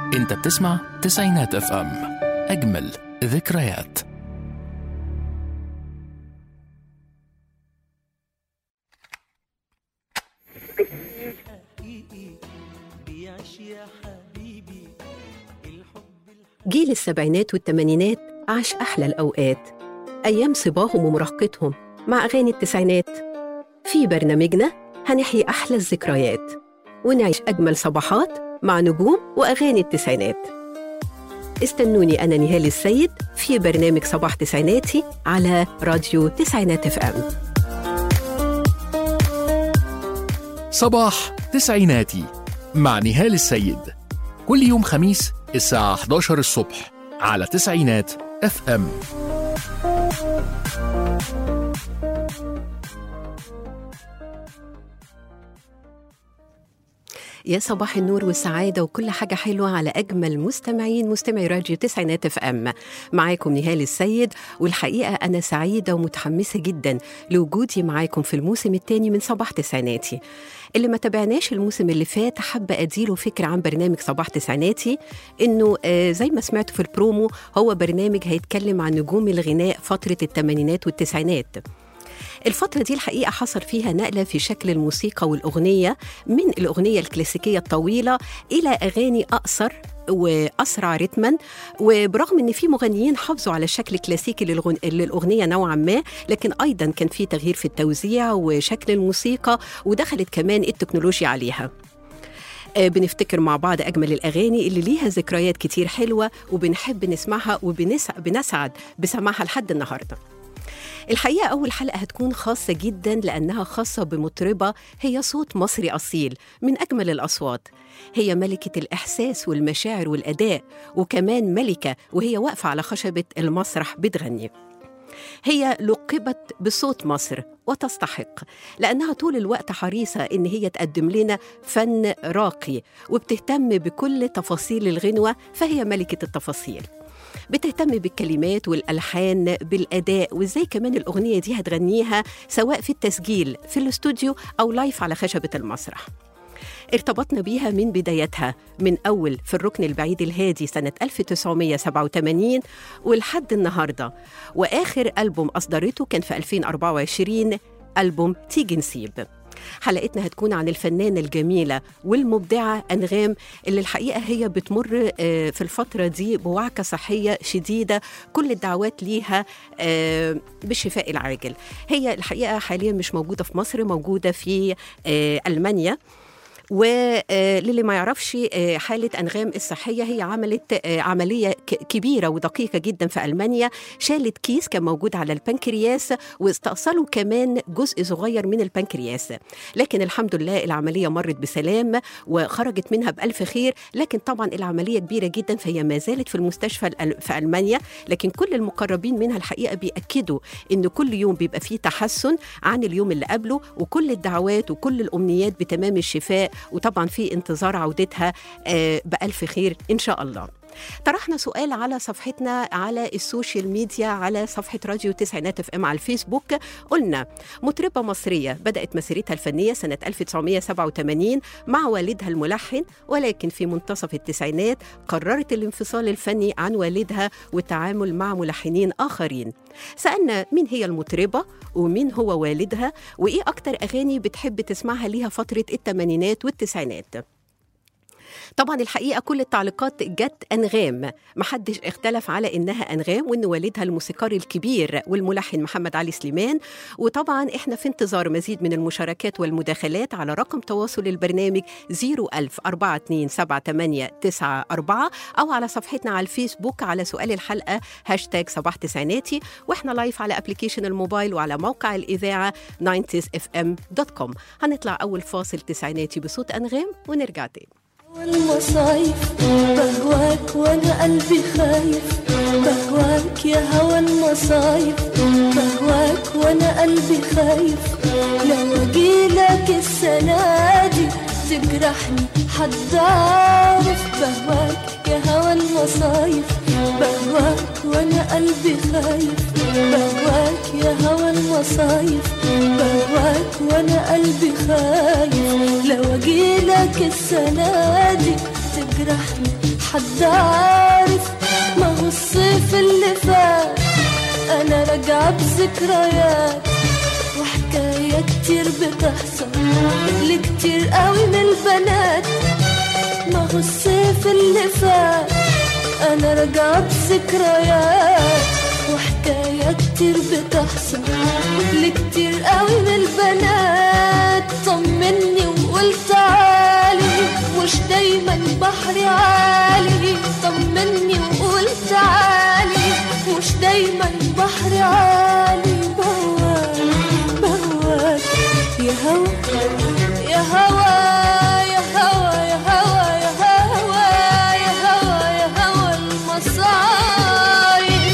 انت بتسمع تسعينات اف ام اجمل ذكريات جيل السبعينات والثمانينات عاش أحلى الأوقات أيام صباهم ومراهقتهم مع أغاني التسعينات في برنامجنا هنحيي أحلى الذكريات ونعيش أجمل صباحات مع نجوم وأغاني التسعينات استنوني أنا نهال السيد في برنامج صباح تسعيناتي على راديو تسعينات اف ام صباح تسعيناتي مع نهال السيد كل يوم خميس الساعة 11 الصبح على تسعينات اف ام يا صباح النور والسعادة وكل حاجة حلوة على أجمل مستمعين مستمعي راديو تسعينات اف ام معاكم نهال السيد والحقيقة أنا سعيدة ومتحمسة جدا لوجودي معاكم في الموسم الثاني من صباح تسعيناتي اللي ما تابعناش الموسم اللي فات حابة أديله فكرة عن برنامج صباح تسعيناتي إنه آه زي ما سمعتوا في البرومو هو برنامج هيتكلم عن نجوم الغناء فترة الثمانينات والتسعينات الفترة دي الحقيقة حصل فيها نقلة في شكل الموسيقى والأغنية من الأغنية الكلاسيكية الطويلة إلى أغاني أقصر وأسرع رتما وبرغم إن في مغنيين حافظوا على الشكل الكلاسيكي للغن... للأغنية نوعا ما لكن أيضا كان في تغيير في التوزيع وشكل الموسيقى ودخلت كمان التكنولوجيا عليها آه، بنفتكر مع بعض أجمل الأغاني اللي ليها ذكريات كتير حلوة وبنحب نسمعها وبنسعد بسماعها لحد النهارده الحقيقة أول حلقة هتكون خاصة جدا لأنها خاصة بمطربة هي صوت مصري أصيل من أجمل الأصوات هي ملكة الإحساس والمشاعر والأداء وكمان ملكة وهي واقفة على خشبة المسرح بتغني هي لقبت بصوت مصر وتستحق لأنها طول الوقت حريصة إن هي تقدم لنا فن راقي وبتهتم بكل تفاصيل الغنوة فهي ملكة التفاصيل بتهتم بالكلمات والألحان بالأداء وإزاي كمان الأغنية دي هتغنيها سواء في التسجيل في الاستوديو أو لايف على خشبة المسرح ارتبطنا بيها من بدايتها من أول في الركن البعيد الهادي سنة 1987 ولحد النهاردة وآخر ألبوم أصدرته كان في 2024 ألبوم تيجي نسيب حلقتنا هتكون عن الفنانة الجميلة والمبدعة أنغام اللي الحقيقة هي بتمر آه، في الفترة دي بوعكة صحية شديدة كل الدعوات ليها آه، بالشفاء العاجل هي الحقيقة حاليا مش موجودة في مصر موجودة في آه، ألمانيا وللي ما يعرفش آه، حالة أنغام الصحية هي عملت آه، عملية ك- كبيرة ودقيقة جدا في ألمانيا شالت كيس كان موجود على البنكرياس واستأصلوا كمان جزء صغير من البنكرياس لكن الحمد لله العملية مرت بسلام وخرجت منها بألف خير لكن طبعا العملية كبيرة جدا فهي ما زالت في المستشفى الأل- في ألمانيا لكن كل المقربين منها الحقيقة بيأكدوا إن كل يوم بيبقى فيه تحسن عن اليوم اللي قبله وكل الدعوات وكل الأمنيات بتمام الشفاء وطبعا في انتظار عودتها آه، بألف خير إن شاء الله طرحنا سؤال على صفحتنا على السوشيال ميديا على صفحة راديو تسعينات اف ام على الفيسبوك قلنا مطربة مصرية بدأت مسيرتها الفنية سنة 1987 مع والدها الملحن ولكن في منتصف التسعينات قررت الانفصال الفني عن والدها والتعامل مع ملحنين آخرين سألنا مين هي المطربة ومين هو والدها وإيه أكتر أغاني بتحب تسمعها ليها فترة الثمانينات والتسعينات طبعا الحقيقه كل التعليقات جت انغام محدش اختلف على انها انغام وان والدها الموسيقار الكبير والملحن محمد علي سليمان وطبعا احنا في انتظار مزيد من المشاركات والمداخلات على رقم تواصل البرنامج 01000 427 او على صفحتنا على الفيسبوك على سؤال الحلقه هاشتاج صباح تسعيناتي واحنا لايف على ابلكيشن الموبايل وعلى موقع الاذاعه 90sfm.com هنطلع اول فاصل تسعيناتي بصوت انغام ونرجع تاني والمصايف بهواك وانا قلبي خايف بهواك يا هوى المصايف بهواك وانا قلبي خايف لو اجيلك السنة دي تجرحني حد عارف بهواك يا هوى المصايف بهواك وانا قلبي خايف بهواك يا هوى المصايف بهواك وانا قلبي خايف لو اجيلك السنة دي تجرحني حد عارف ما هو الصيف اللي فات انا راجعة بذكريات وحكاية كتير بتحصل لكتير قوي من البنات ما هو الصيف اللي فات انا راجعة بذكريات وحكاية كتير بتحصل لكتير قوي من البنات طمني وقول تعالي مش دايما بحري عالي طمني وقول تعالي مش دايما بحري عالي بواك بواك يا هوا يا هوا يا هوا يا هوا يا هوا يا هوا يا هوا المصايب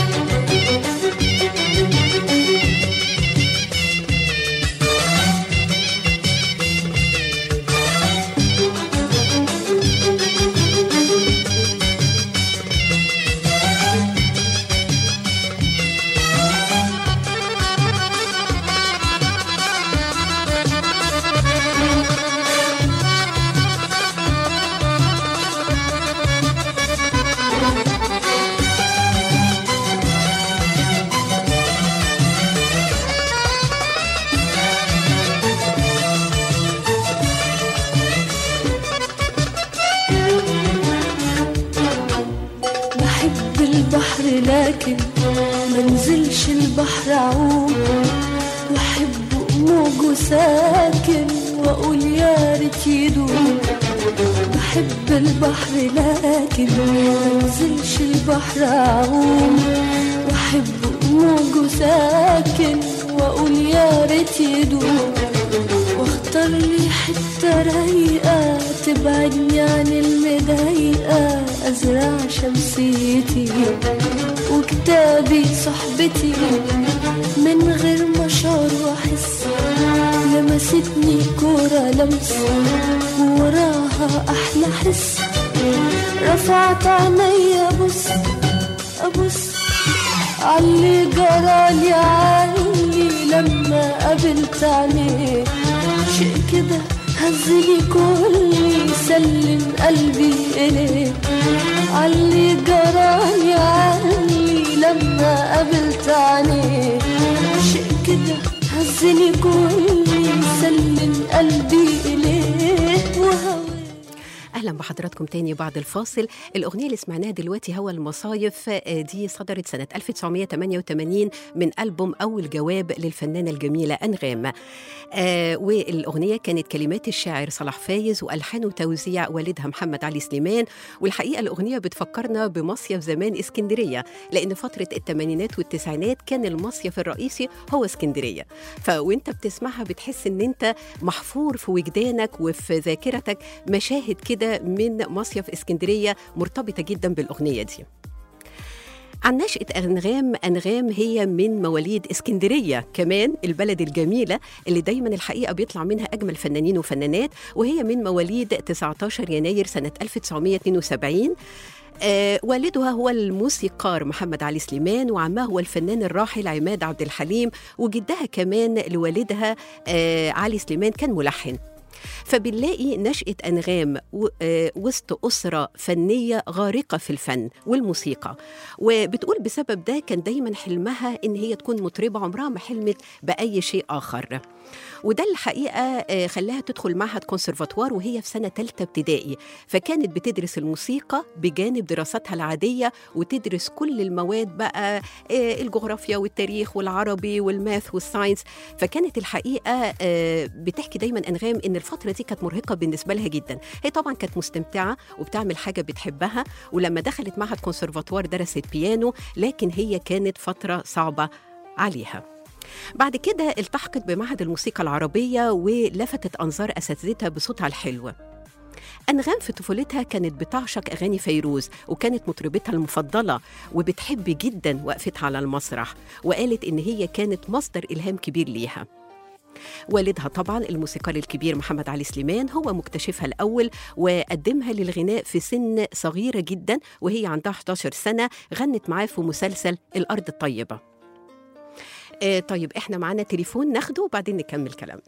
بحب البحر لكن منزلش البحر اعوم واحب موجه ساكن واقول يا ريت يدوم بحب البحر لكن منزلش البحر اعوم واحب موجه ساكن واقول يا ريت يدوم واختار لي حتة رايقة تبعدني عن المضايقة أزرع شمسيتي وكتابي صحبتي من غير ما أشعر وأحس لمستني كورة لمس ووراها أحلى حس رفعت عيني أبص أبص علي جرالي عني لما قابلت عليه شيء كده هزلي كلي سلم قلبي إليه علي جرالي عني لما قابلت عليه شيء كده هزلي كلي سلم قلبي إليه وهوي اهلا بحضراتكم تاني بعد الفاصل الاغنيه اللي سمعناها دلوقتي هو المصايف آه، دي صدرت سنه 1988 من البوم اول جواب للفنانه الجميله انغام آه والاغنيه كانت كلمات الشاعر صلاح فايز والحان وتوزيع والدها محمد علي سليمان والحقيقه الاغنيه بتفكرنا بمصيف زمان اسكندريه لان فتره الثمانينات والتسعينات كان المصيف الرئيسي هو اسكندريه فوانت بتسمعها بتحس ان انت محفور في وجدانك وفي ذاكرتك مشاهد كده من مصيف اسكندريه مرتبطه جدا بالاغنيه دي عن نشأة أنغام أنغام هي من مواليد اسكندرية كمان البلد الجميلة اللي دايما الحقيقة بيطلع منها أجمل فنانين وفنانات وهي من مواليد 19 يناير سنة 1972 آه والدها هو الموسيقار محمد علي سليمان وعمها هو الفنان الراحل عماد عبد الحليم وجدها كمان لوالدها آه علي سليمان كان ملحن فبنلاقي نشأة أنغام و- آه، وسط أسرة فنية غارقة في الفن والموسيقى وبتقول بسبب ده كان دايما حلمها إن هي تكون مطربة عمرها ما حلمت بأي شيء آخر وده الحقيقة آه، خلاها تدخل معهد كونسرفاتوار وهي في سنة ثالثة ابتدائي فكانت بتدرس الموسيقى بجانب دراستها العادية وتدرس كل المواد بقى آه، الجغرافيا والتاريخ والعربي والماث والساينس فكانت الحقيقة آه، بتحكي دايما أنغام إن الفترة دي كانت مرهقة بالنسبة لها جدا هي طبعا كانت مستمتعة وبتعمل حاجة بتحبها ولما دخلت معهد كونسرفاتوار درست بيانو لكن هي كانت فترة صعبة عليها بعد كده التحقت بمعهد الموسيقى العربية ولفتت أنظار أساتذتها بصوتها الحلو أنغام في طفولتها كانت بتعشق أغاني فيروز وكانت مطربتها المفضلة وبتحب جدا وقفتها على المسرح وقالت إن هي كانت مصدر إلهام كبير ليها والدها طبعا الموسيقار الكبير محمد علي سليمان هو مكتشفها الأول وقدمها للغناء في سن صغيرة جدا وهي عندها 11 سنة غنت معاه في مسلسل الأرض الطيبة آه طيب احنا معانا تليفون ناخده وبعدين نكمل كلامنا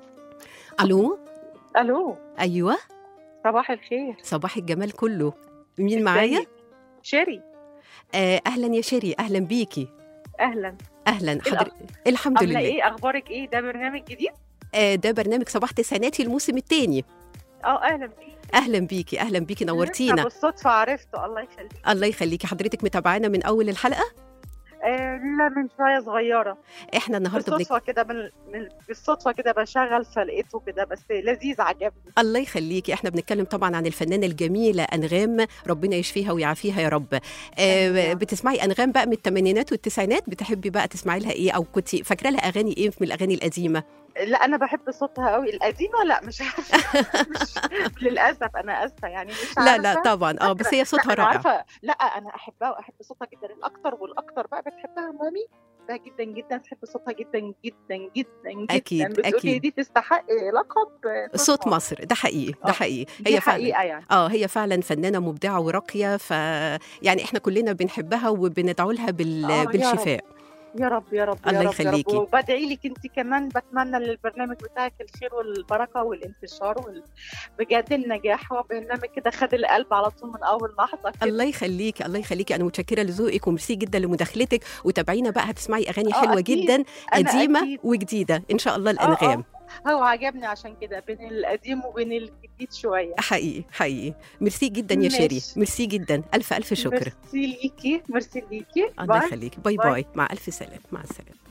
الو الو ايوه صباح الخير صباح الجمال كله مين معايا ازيك؟ شيري آه اهلا يا شيري اهلا بيكي اهلا اهلا الأخ- حضر... الحمد عامله لله ايه اخبارك ايه ده برنامج جديد آه ده برنامج صباح تسعيناتي الموسم الثاني اه اهلا بيك اهلا بيكي اهلا بيكي لسه نورتينا بالصدفه عرفته الله يخليك الله يخليكي حضرتك متابعانا من اول الحلقه آه لا من شويه صغيره احنا النهارده بنك... بالصدفه كده من... من... بالصدفه كده بشغل فلقيته كده بس لذيذ عجبني الله يخليكي احنا بنتكلم طبعا عن الفنانه الجميله انغام ربنا يشفيها ويعافيها يا رب آه آمين. بتسمعي انغام بقى من الثمانينات والتسعينات بتحبي بقى تسمعي لها ايه او كنت فاكره لها اغاني ايه من الاغاني القديمه لا انا بحب صوتها قوي القديمه لا مش عارفه مش... للاسف انا اسفه يعني مش لا عارفه لا طبعا اه بس هي صوتها لا أنا رائع عارفه لا انا احبها واحب صوتها جدا الاكتر والاكتر بقى بتحبها مامي ده جدا جدا تحب صوتها جدا جدا جدا جدا أكيد، بتقولي أكيد. دي تستحق لقب صوت مصر ده حقيقي ده آه، حقيقي هي هي فعلا حقيقه يعني اه هي فعلا فنانه مبدعه وراقيه ف يعني احنا كلنا بنحبها وبندعو لها بال... آه، يا بالشفاء يا رب يا رب الله يا رب يا يخليكي. رب وبدعي لك انت كمان بتمنى للبرنامج بتاعك الخير والبركه والانتشار وال... بجد النجاح هو برنامج كده خد القلب على طول من اول لحظه كده الله يخليكي الله يخليكي انا متشكره لذوقك وميرسي جدا لمداخلتك وتابعينا بقى هتسمعي اغاني آه، حلوه أكيد. جدا أنا قديمه أكيد. وجديده ان شاء الله آه، الانغام آه. هو عجبني عشان كده بين القديم وبين الجديد شويه حقيقي حقيقي ميرسي جدا يا شيري ماشي. ميرسي جدا الف الف شكر ميرسي ليكي ميرسي ليكي الله باي. يخليك باي باي. باي مع الف سلام مع السلامه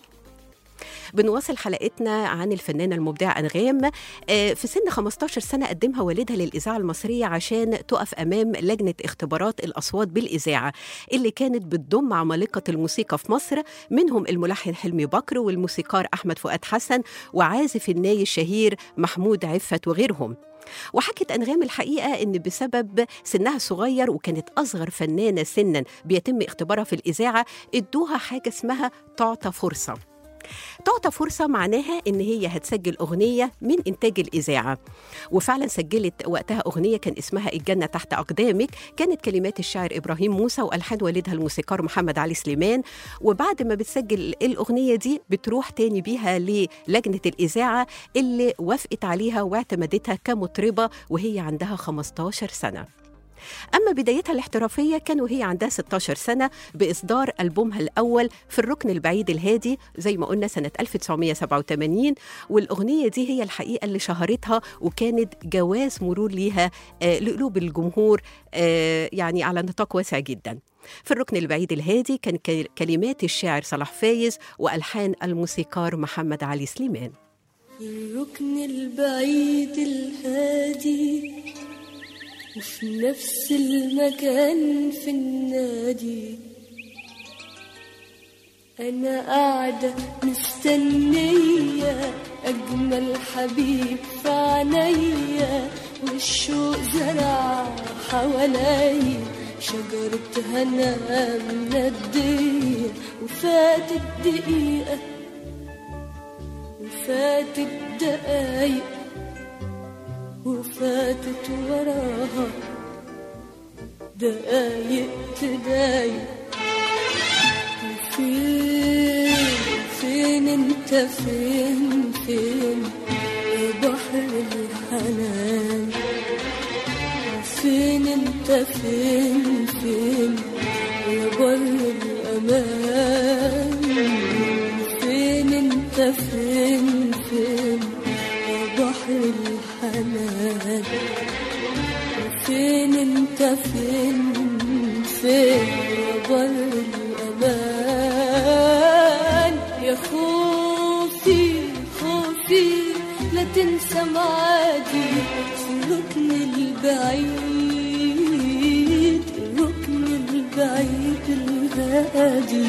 بنواصل حلقتنا عن الفنانة المبدعة أنغام آه، في سن 15 سنة قدمها والدها للإذاعة المصرية عشان تقف أمام لجنة اختبارات الأصوات بالإذاعة اللي كانت بتضم عمالقة الموسيقى في مصر منهم الملحن حلمي بكر والموسيقار أحمد فؤاد حسن وعازف الناي الشهير محمود عفت وغيرهم وحكت أنغام الحقيقة إن بسبب سنها الصغير وكانت أصغر فنانة سنا بيتم اختبارها في الإذاعة ادوها حاجة اسمها تعطى فرصة تعطى فرصة معناها إن هي هتسجل أغنية من إنتاج الإذاعة وفعلا سجلت وقتها أغنية كان اسمها الجنة تحت أقدامك كانت كلمات الشاعر إبراهيم موسى وألحان والدها الموسيقار محمد علي سليمان وبعد ما بتسجل الأغنية دي بتروح تاني بيها للجنة الإذاعة اللي وافقت عليها واعتمدتها كمطربة وهي عندها 15 سنة أما بدايتها الاحترافية كان وهي عندها 16 سنة بإصدار ألبومها الأول في الركن البعيد الهادي زي ما قلنا سنة 1987 والأغنية دي هي الحقيقة اللي شهرتها وكانت جواز مرور ليها آه، لقلوب الجمهور آه، يعني على نطاق واسع جدا في الركن البعيد الهادي كان ك- كلمات الشاعر صلاح فايز وألحان الموسيقار محمد علي سليمان في الركن البعيد الهادي وفي نفس المكان في النادي أنا قاعدة مستنية أجمل حبيب في عينيا والشوق زرع حواليا شجرة هنا مندية وفاتت دقيقة وفاتت دقايق وفاتت وراها دقايق تضايق فين فين انت فين فين يا بحر الحنان فين انت فين فين يا بر الامان فين انت فين فين يا بحر الحنان فين انت فين فين يا بر الامان يا خوفي خوفي لا تنسى معادي في الركن البعيد الركن البعيد الهادي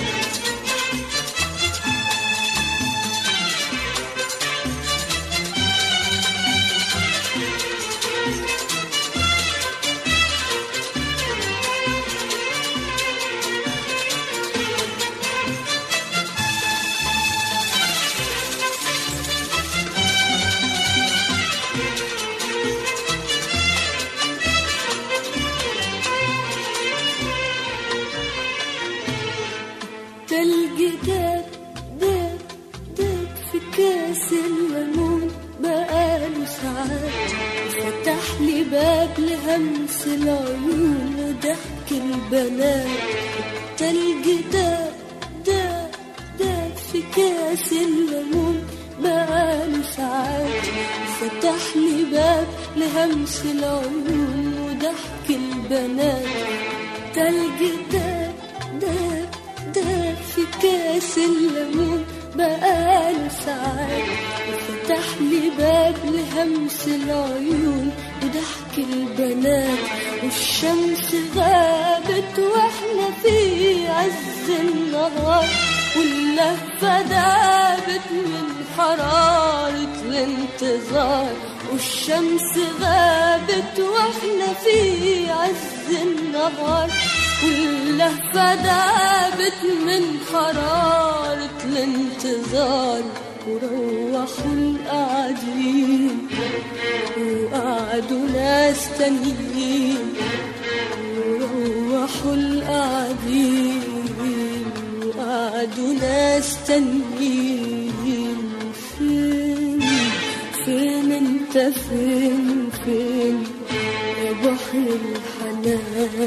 تلج داب داب داب في كاس الليمون بقاله ساعات فتح لي باب لها لهمس العيون وضحك البنات تلج داب داب داب في كاس الليمون بقاله ساعات فتح لي باب لهمس العيون وضحك البنات تلج داب داب داب في كاس الليمون بقاله ساعات فتح لي باب لهمس العيون وضحك البنات والشمس غابت واحنا في عز النهار واللهفة دابت من حرارة الانتظار والشمس غابت واحنا في عز النهار واللهفة دابت من حرارة الانتظار وروحوا القاعدين وقعدوا ناس تانيين وروحوا القاعدين وقعدوا ناس تانيين فين فين انت فين فين يا بحر الحنان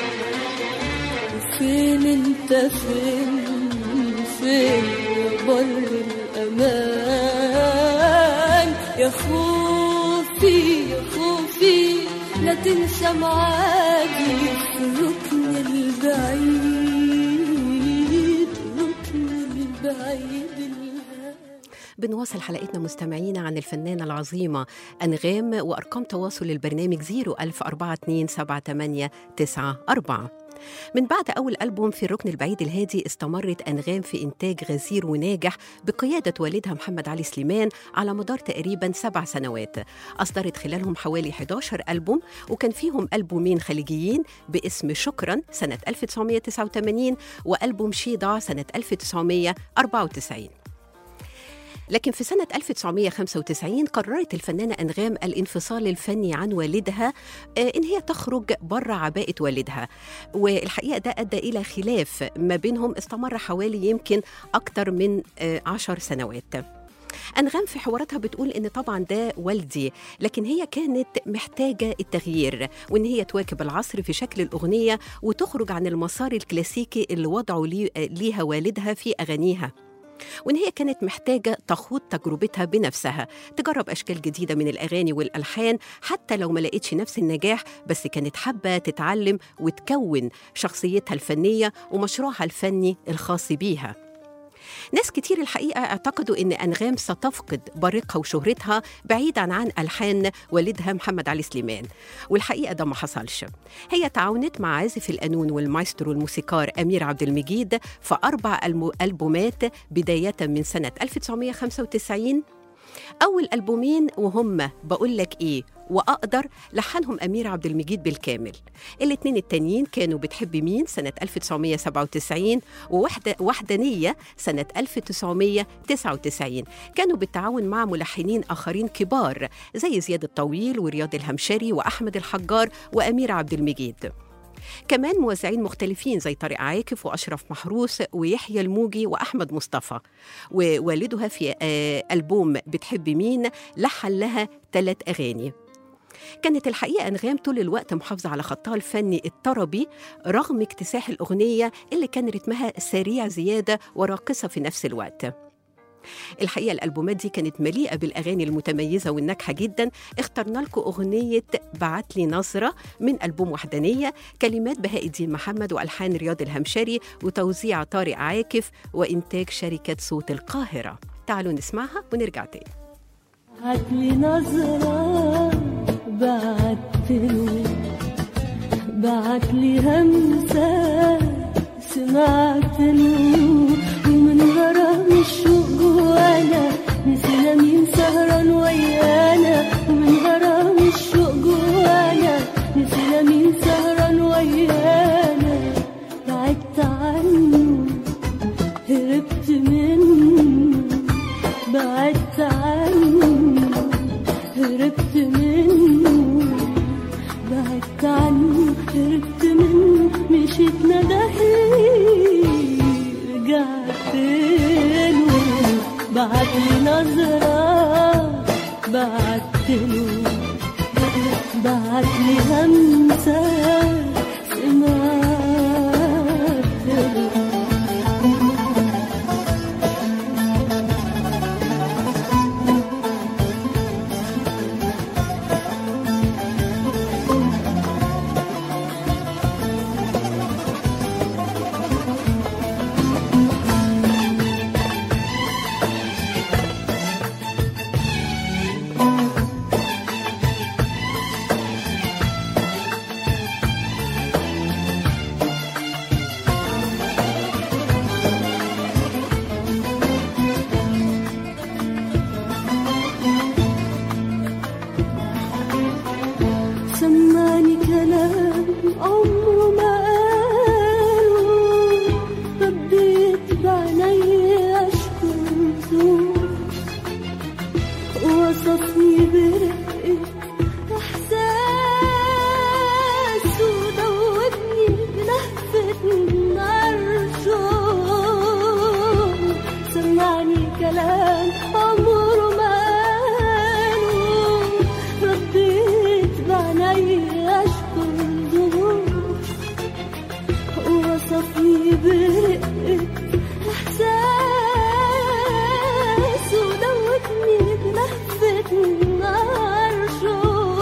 فين انت فين فين يا بر الامان يا خوفي يا خوفي لا تنسى معادي في الركن البعيد الركن البعيد الهادي بنواصل حلقتنا مستمعينا عن الفنانة العظيمة أنغام وأرقام تواصل البرنامج 010427894 من بعد أول ألبوم في الركن البعيد الهادي استمرت أنغام في إنتاج غزير وناجح بقيادة والدها محمد علي سليمان على مدار تقريبا سبع سنوات أصدرت خلالهم حوالي 11 ألبوم وكان فيهم ألبومين خليجيين باسم شكرا سنة 1989 وألبوم شيضة سنة 1994 لكن في سنة 1995 قررت الفنانة أنغام الانفصال الفني عن والدها آه، إن هي تخرج بره عباءة والدها والحقيقة ده أدى إلى خلاف ما بينهم استمر حوالي يمكن أكتر من آه، عشر سنوات أنغام في حواراتها بتقول إن طبعا ده والدي لكن هي كانت محتاجة التغيير وإن هي تواكب العصر في شكل الأغنية وتخرج عن المسار الكلاسيكي اللي وضعه لي- ليها والدها في أغانيها وإن هي كانت محتاجة تخوض تجربتها بنفسها تجرب أشكال جديدة من الأغاني والألحان حتى لو ما لقيتش نفس النجاح بس كانت حابة تتعلم وتكون شخصيتها الفنية ومشروعها الفني الخاص بيها ناس كتير الحقيقة اعتقدوا إن أنغام ستفقد بريقها وشهرتها بعيدا عن ألحان والدها محمد علي سليمان والحقيقة ده ما حصلش هي تعاونت مع عازف القانون والمايسترو الموسيقار أمير عبد المجيد في أربع الم- ألبومات بداية من سنة 1995 أول ألبومين وهم بقول لك إيه وأقدر لحنهم أمير عبد المجيد بالكامل الاتنين التانيين كانوا بتحب مين سنة 1997 ووحدة وحدانية سنة 1999 كانوا بالتعاون مع ملحنين آخرين كبار زي زياد الطويل ورياض الهمشري وأحمد الحجار وأمير عبد المجيد كمان موزعين مختلفين زي طارق عاكف وأشرف محروس ويحيى الموجي وأحمد مصطفى ووالدها في آه، ألبوم بتحب مين لحن لها ثلاث أغاني كانت الحقيقة أنغام طول الوقت محافظة على خطها الفني الطربي رغم اكتساح الأغنية اللي كان رتمها سريع زيادة وراقصة في نفس الوقت الحقيقة الألبومات دي كانت مليئة بالأغاني المتميزة والناجحة جدا اخترنا لكم أغنية بعت لي نظرة من ألبوم وحدانية كلمات بهاء الدين محمد وألحان رياض الهمشري وتوزيع طارق عاكف وإنتاج شركة صوت القاهرة تعالوا نسمعها ونرجع تاني بعتلي نظرة بعتله بعتلي همسة سمعتله ومن غرام الشوق جوانا نسينا مين سهران ويانا ومن غرام الشوق جوانا نسينا مين سهران ويانا بعدت عنه هربت منه بعدت عنه هربت منه بعدت عنه هربت منه مشيت ندهلي رجعت له بعت لي نظرة بعت له بعتلي همسة سمعت سمعني كلام عمره ما قاله رديت بعيني أشكر ذوق وصفني برقة إحساس ودوبني بلهفة عرشه سمعني كلام عمره ما قاله رديت بعيني أشكر ذوق وصفني برقة إحساس ودوتني بلهفة عرشه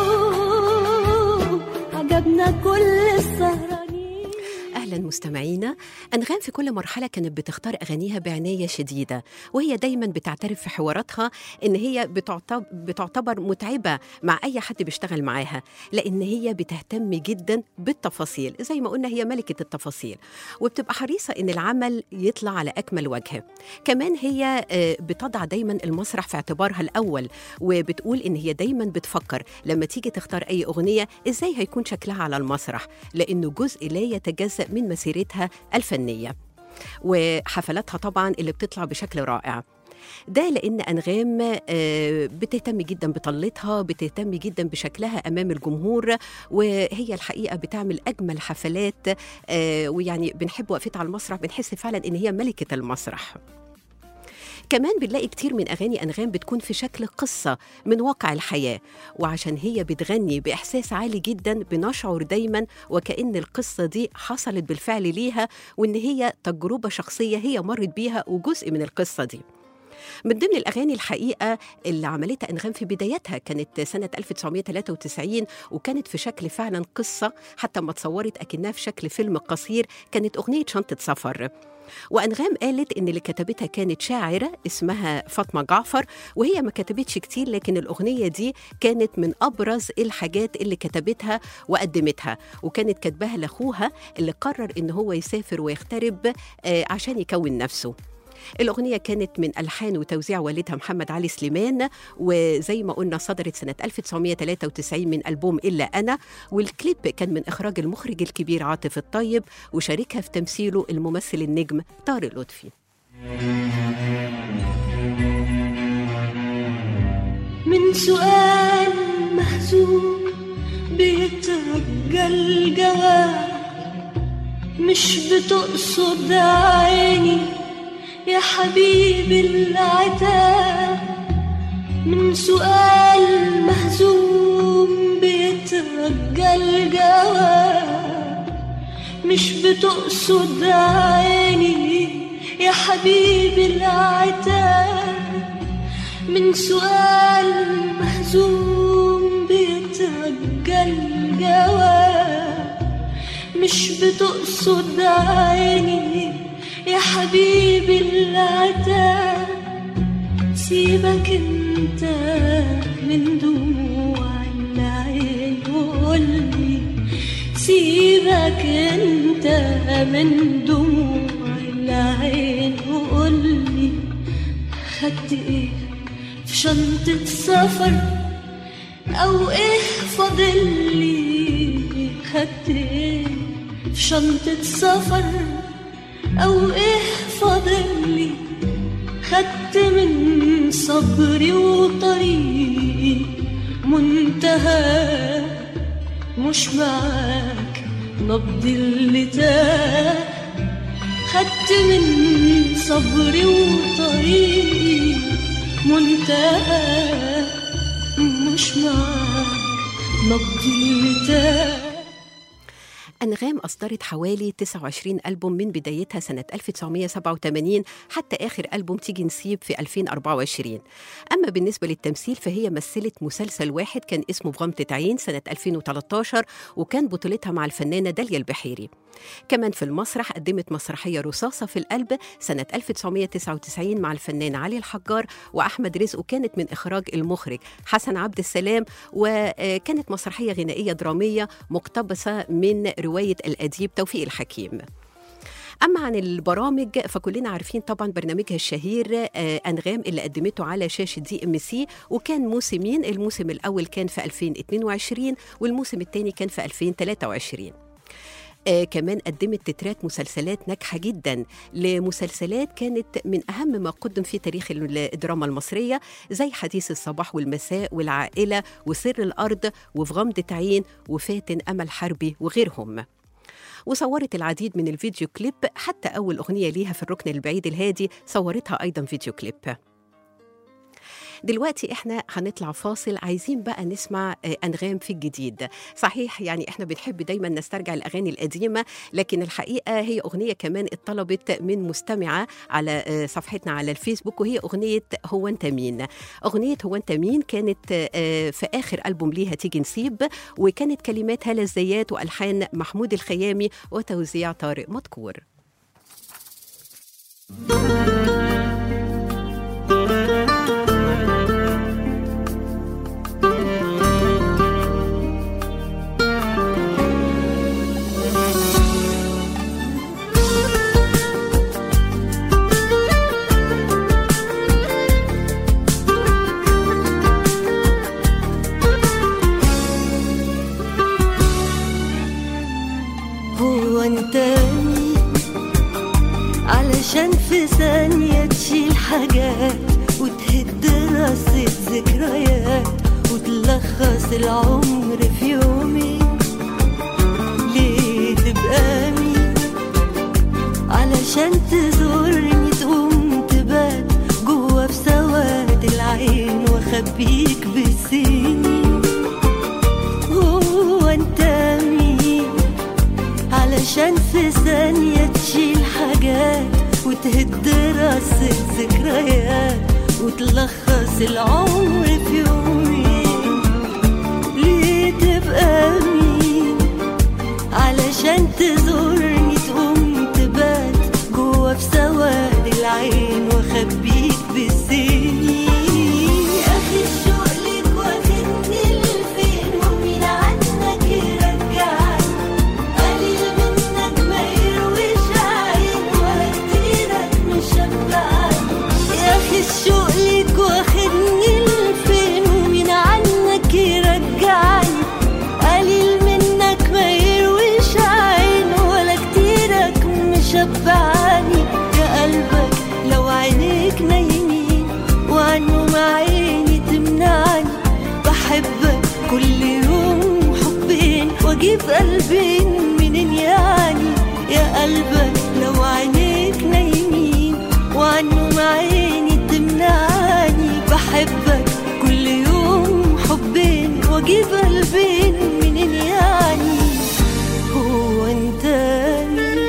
عجبنا كل السهرانين اهلا مستمعينا انغام في كل مرحله كانت بتختار اغانيها بعنايه شديده وهي دايما بتعترف في حواراتها ان هي بتعتبر, بتعتبر متعبه مع اي حد بيشتغل معاها لان هي بتهتم جدا بالتفاصيل زي ما قلنا هي ملكه التفاصيل وبتبقى حريصه ان العمل يطلع على اكمل وجه كمان هي آه، بتضع دايما المسرح في اعتبارها الاول وبتقول ان هي دايما بتفكر لما تيجي تختار اي اغنيه ازاي هيكون شكلها على المسرح لانه جزء لا يتجزا من مسيرتها الفنيه وحفلاتها طبعا اللي بتطلع بشكل رائع ده لان انغام آه، بتهتم جدا بطلتها بتهتم جدا بشكلها امام الجمهور وهي الحقيقه بتعمل اجمل حفلات آه، ويعني بنحب وقفتها على المسرح بنحس فعلا ان هي ملكه المسرح كمان بنلاقي كتير من أغاني أنغام بتكون في شكل قصة من واقع الحياة وعشان هي بتغني بإحساس عالي جدا بنشعر دايما وكأن القصة دي حصلت بالفعل ليها وإن هي تجربة شخصية هي مرت بيها وجزء من القصة دي من ضمن الأغاني الحقيقة اللي عملتها أنغام في بدايتها كانت سنة 1993 وكانت في شكل فعلا قصة حتى ما اتصورت أكنها في شكل فيلم قصير كانت أغنية شنطة سفر وأنغام قالت إن اللي كتبتها كانت شاعرة اسمها فاطمة جعفر وهي ما كتبتش كتير لكن الأغنية دي كانت من أبرز الحاجات اللي كتبتها وقدمتها وكانت كاتباها لأخوها اللي قرر إن هو يسافر ويغترب آه، عشان يكون نفسه الأغنية كانت من ألحان وتوزيع والدها محمد علي سليمان وزي ما قلنا صدرت سنة 1993 من ألبوم إلا أنا والكليب كان من إخراج المخرج الكبير عاطف الطيب وشاركها في تمثيله الممثل النجم طارق لطفي من سؤال مهزوم بيترجى الجواب مش بتقصد عيني يا حبيبي العتاب من سؤال مهزوم بيترجى الجواب مش بتقصد عيني يا حبيبي العتاب من سؤال مهزوم بيترجى الجواب مش بتقصد عيني يا حبيبي العتاب سيبك انت من دموع العين وقولي سيبك انت من دموع العين وقولي خدت ايه في شنطة سفر او ايه فاضل لي خدت ايه في شنطة سفر او ايه فاضل لي خدت من صبري وطريقي منتهى مش معاك نبض اللي تاه خدت من صبري وطريقي منتهى مش معاك نبضي ارتاح أنغام أصدرت حوالي 29 ألبوم من بدايتها سنة 1987 حتى آخر ألبوم تيجي نسيب في 2024 أما بالنسبة للتمثيل فهي مثلت مسلسل واحد كان اسمه بغمضة عين سنة 2013 وكان بطولتها مع الفنانة داليا البحيري كمان في المسرح قدمت مسرحية رصاصة في القلب سنة 1999 مع الفنان علي الحجار وأحمد رزق وكانت من إخراج المخرج حسن عبد السلام وكانت مسرحية غنائية درامية مقتبسة من رواية الأديب توفيق الحكيم أما عن البرامج فكلنا عارفين طبعا برنامجها الشهير آه، أنغام اللي قدمته على شاشة دي ام سي وكان موسمين الموسم الأول كان في 2022 والموسم الثاني كان في 2023 آه كمان قدمت تترات مسلسلات ناجحة جدا لمسلسلات كانت من أهم ما قدم في تاريخ الدراما المصرية زي حديث الصباح والمساء والعائلة وسر الأرض وفي غمضة عين وفاتن أمل حربي وغيرهم وصورت العديد من الفيديو كليب حتى أول أغنية ليها في الركن البعيد الهادي صورتها أيضا فيديو كليب دلوقتي احنا هنطلع فاصل عايزين بقى نسمع آه، انغام في الجديد صحيح يعني احنا بنحب دايما نسترجع الاغاني القديمه لكن الحقيقه هي اغنيه كمان اتطلبت من مستمعه على آه، صفحتنا على الفيسبوك وهي اغنيه هو انت مين اغنيه هو انت مين كانت آه، في اخر البوم ليها تيجي نسيب وكانت كلمات هالة الزيات والحان محمود الخيامي وتوزيع طارق مدكور هو انت مين علشان في ثانية تشيل حاجات وتهد رصة ذكريات وتلخص العمر في يومين ليه تبقى مين علشان تزورني تقوم تبات جوا في سواد العين واخبيك بالسنين هو انت مين علشان في ثانية تشيل حاجات وتهد رصة ذكريات وتلخص العمر في يومين ليه تبقى مين علشان تزورني تقوم تبات جوا في سواد العين واخبيك بالسنين يا اخي الشوق ليك واخدني لفين ومين عنك يرجعني قليل منك ما يرويش عين ولا كتيرك مشبعني يا اخي الشوق ليك واخدني لفين ومين عنك يرجعني قليل منك ما يرويش عين ولا كتيرك مشبعني يا قلبك لو عينيك نايمين وعنهم عيني تمنعني بحبك كل يوم حبين واجيب قلبين منين يعني يا قلبك لو عينيك نايمين وعنهم عيني تمنعني بحبك كل يوم حبين واجيب قلبين منين يعني هو انت مين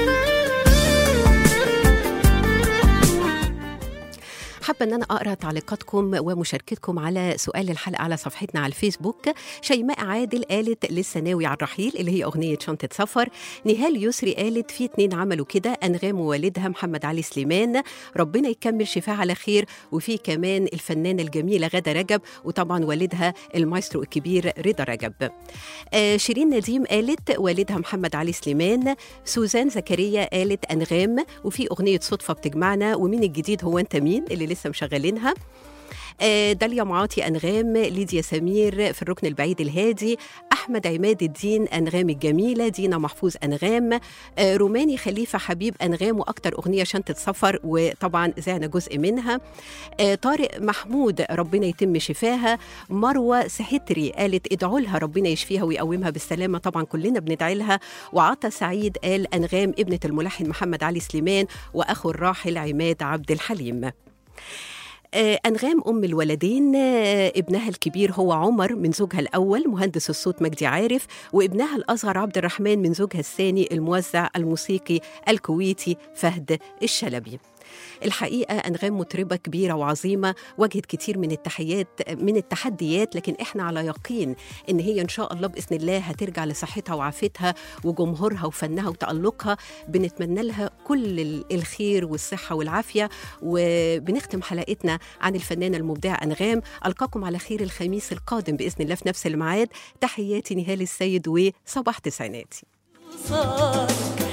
حابة أن أنا أقرأ تعليقاتكم ومشاركتكم على سؤال الحلقة على صفحتنا على الفيسبوك شيماء عادل قالت لسه ناوي على الرحيل اللي هي أغنية شنطة سفر نهال يسري قالت في اتنين عملوا كده أنغام ووالدها محمد علي سليمان ربنا يكمل شفاه على خير وفي كمان الفنانة الجميلة غادة رجب وطبعا والدها المايسترو الكبير رضا رجب آه شيرين نديم قالت والدها محمد علي سليمان سوزان زكريا قالت أنغام وفي أغنية صدفة بتجمعنا ومين الجديد هو أنت مين اللي لسه مشغلينها آه، داليا معاطي أنغام ليديا سمير في الركن البعيد الهادي أحمد عماد الدين أنغام الجميلة دينا محفوظ أنغام آه، روماني خليفة حبيب أنغام وأكتر أغنية شنطة سفر وطبعا زعنا جزء منها آه، طارق محمود ربنا يتم شفاها مروة سحتري قالت ادعوا لها ربنا يشفيها ويقومها بالسلامة طبعا كلنا بندعي لها وعطا سعيد قال أنغام ابنة الملحن محمد علي سليمان وأخو الراحل عماد عبد الحليم آه، أنغام أم الولدين آه، ابنها الكبير هو عمر من زوجها الأول مهندس الصوت مجدي عارف وابنها الأصغر عبد الرحمن من زوجها الثاني الموزع الموسيقي الكويتي فهد الشلبي الحقيقة أنغام مطربة كبيرة وعظيمة واجهت كتير من التحيات من التحديات لكن إحنا على يقين إن هي إن شاء الله بإذن الله هترجع لصحتها وعافيتها وجمهورها وفنها وتألقها بنتمنى لها كل ال- الخير والصحة والعافية وبنختم حلقتنا عن الفنانة المبدعة أنغام ألقاكم على خير الخميس القادم بإذن الله في نفس الميعاد تحياتي نهال السيد وصباح تسعيناتي صارك